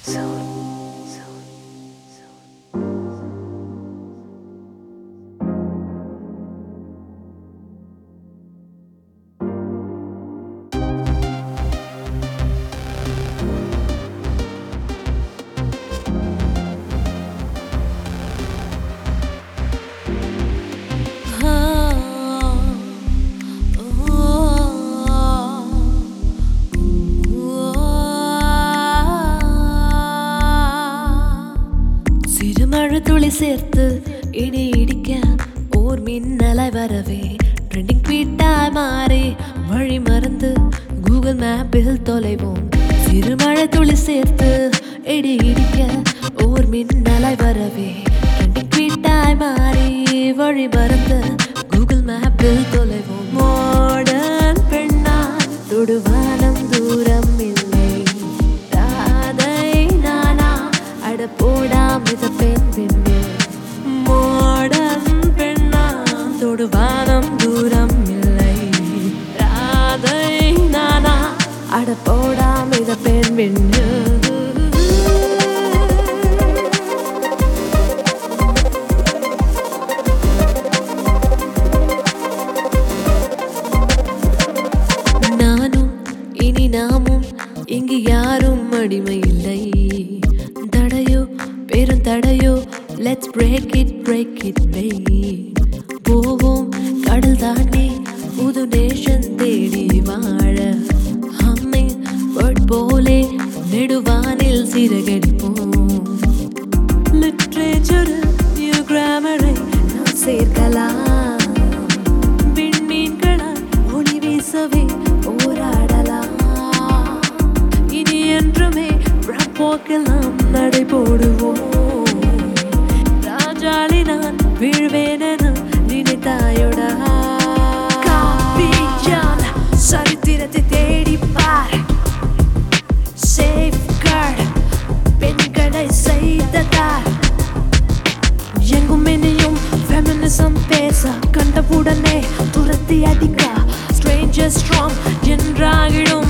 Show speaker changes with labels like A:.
A: சிறுமழை துளி சேர்த்து இடி இடிக்க ஓர் மின்னலை வரவே ட்ரெண்டிங் ட்வீட்டாய் மாறி வழி மறந்து கூகுள் மேப்பில் தொலைவோம் சிறுமழை துளி சேர்த்து இடி இடிக்க ஓர் மின்னலை வரவே ட்ரெண்டிங் ட்வீட்டாய் மாறி வழி மறந்து கூகுள் மேப்பில் தொலைவோம் மாடர்ன் பெண்ணால் தொடுவானம் தூரம் இல்லை ராதை நானா அட போடா மித பெண் பெண்ணு மாடர்ன் பெண்ணா தொடுவானம் தூரம் இல்லை ராதை நானா அட போடா மித பெண் பெண்ணு நானும் இனி நாமும் இங்கு யாரும் அடிமை இல்லை தடையோ பெரும் தடையோ let's break it break it போவோம் கடல் தாண்டி புது நேஷன் தேடி வாழ ஹம்மிங் பேர்ட் போலே நெடுவானில் சிறகடிப்போம் லிட்ரேச்சர் நியூ கிராமரை நாம் சேர்க்கலாம் விண்மீன்களால் ஒளி வீசவே போராடலாம் இனி என்றுமே போக்கில் நாம் நடை போடுவோம் ராஜாளி நான் வீழ்வேன் என நினைத்தாயோடா காப்பியால் சரித்திரத்தை தேடி பார் சேஃப்கார்டு பெண்களை செய்ததார் எங்கும் இனியும் ஃபெமினிசம் பேச கண்டவுடனே துரத்தி அடிக்க ஸ்ட்ரேஞ்சர் ஸ்ட்ராங் என்றாகிடும்